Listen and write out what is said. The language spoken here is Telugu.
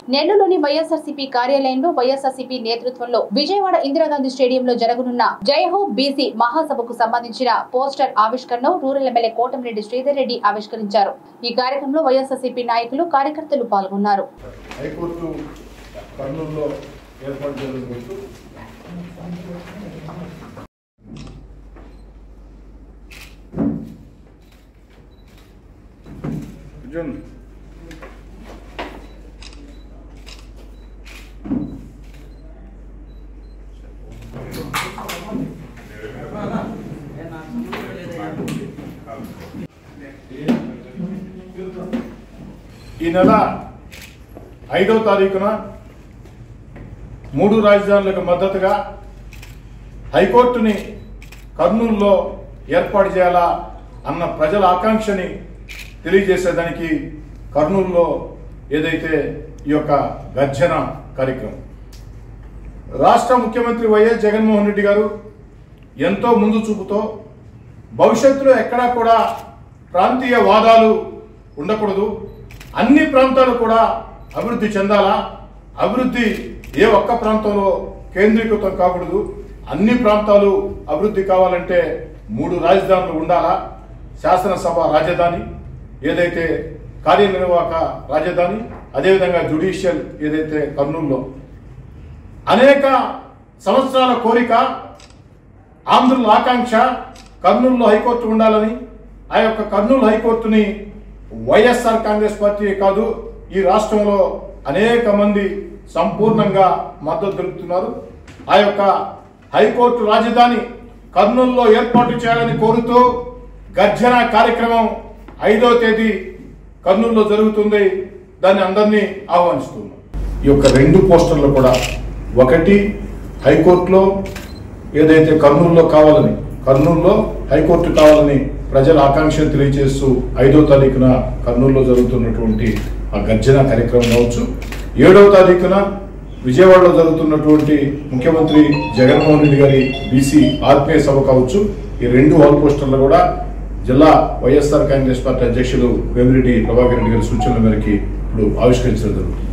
నెల్లూరులోని వైఎస్ఆర్సీపీ కార్యాలయంలో వైఎస్ఆర్సీపీ నేతృత్వంలో విజయవాడ ఇందిరాగాంధీ స్టేడియంలో జరగనున్న జయహో బీసీ మహాసభకు సంబంధించిన పోస్టర్ ఆవిష్కరణను రూరల్ ఎమ్మెల్యే కోటమిరెడ్డి శ్రీధర్ రెడ్డి ఆవిష్కరించారు ఈ కార్యక్రమంలో వైఎస్ఆర్సీపీ నాయకులు కార్యకర్తలు పాల్గొన్నారు హైకోర్టు కర్నూలులో ఏర్పాటు చేయడంతో అర్జున్ ఈ నెల ఐదవ తారీఖున మూడు రాజధానులకు మద్దతుగా హైకోర్టుని కర్నూలులో ఏర్పాటు చేయాలా అన్న ప్రజల ఆకాంక్షని తెలియజేసేదానికి కర్నూలులో ఏదైతే ఈ యొక్క గర్జన కార్యక్రమం రాష్ట్ర ముఖ్యమంత్రి వైఎస్ జగన్మోహన్ రెడ్డి గారు ఎంతో ముందు చూపుతో భవిష్యత్తులో ఎక్కడా కూడా ప్రాంతీయ వాదాలు ఉండకూడదు అన్ని ప్రాంతాలు కూడా అభివృద్ధి చెందాలా అభివృద్ధి ఏ ఒక్క ప్రాంతంలో కేంద్రీకృతం కాకూడదు అన్ని ప్రాంతాలు అభివృద్ధి కావాలంటే మూడు రాజధానులు ఉండాలా శాసనసభ రాజధాని ఏదైతే కార్యనిర్వాహక రాజధాని అదేవిధంగా జ్యుడిషియల్ ఏదైతే కర్నూలులో అనేక సంవత్సరాల కోరిక ఆంధ్రుల ఆకాంక్ష కర్నూలులో హైకోర్టు ఉండాలని ఆ యొక్క కర్నూలు హైకోర్టుని వైఎస్ఆర్ కాంగ్రెస్ పార్టీ కాదు ఈ రాష్ట్రంలో అనేక మంది సంపూర్ణంగా మద్దతు తెలుపుతున్నారు ఆ యొక్క హైకోర్టు రాజధాని కర్నూలులో ఏర్పాటు చేయాలని కోరుతూ గర్జన కార్యక్రమం ఐదో తేదీ కర్నూలులో జరుగుతుంది దాన్ని అందరినీ ఆహ్వానిస్తున్నాం ఈ యొక్క రెండు పోస్టర్లు కూడా ఒకటి హైకోర్టులో ఏదైతే కర్నూలులో కావాలని కర్నూలులో హైకోర్టు కావాలని ప్రజల ఆకాంక్షను తెలియజేస్తూ ఐదో తారీఖున కర్నూలులో జరుగుతున్నటువంటి ఆ గర్జన కార్యక్రమం కావచ్చు ఏడవ తారీఖున విజయవాడలో జరుగుతున్నటువంటి ముఖ్యమంత్రి జగన్మోహన్ రెడ్డి గారి బీసీ ఆత్మీయ సభ కావచ్చు ఈ రెండు వాల్ పోస్టర్లు కూడా జిల్లా వైఎస్ఆర్ కాంగ్రెస్ పార్టీ అధ్యక్షులు వేమిరెడ్డి ప్రభాకర్ రెడ్డి గారి సూచనల మేరకు ఇప్పుడు ఆవిష్కరించడం జరుగుతుంది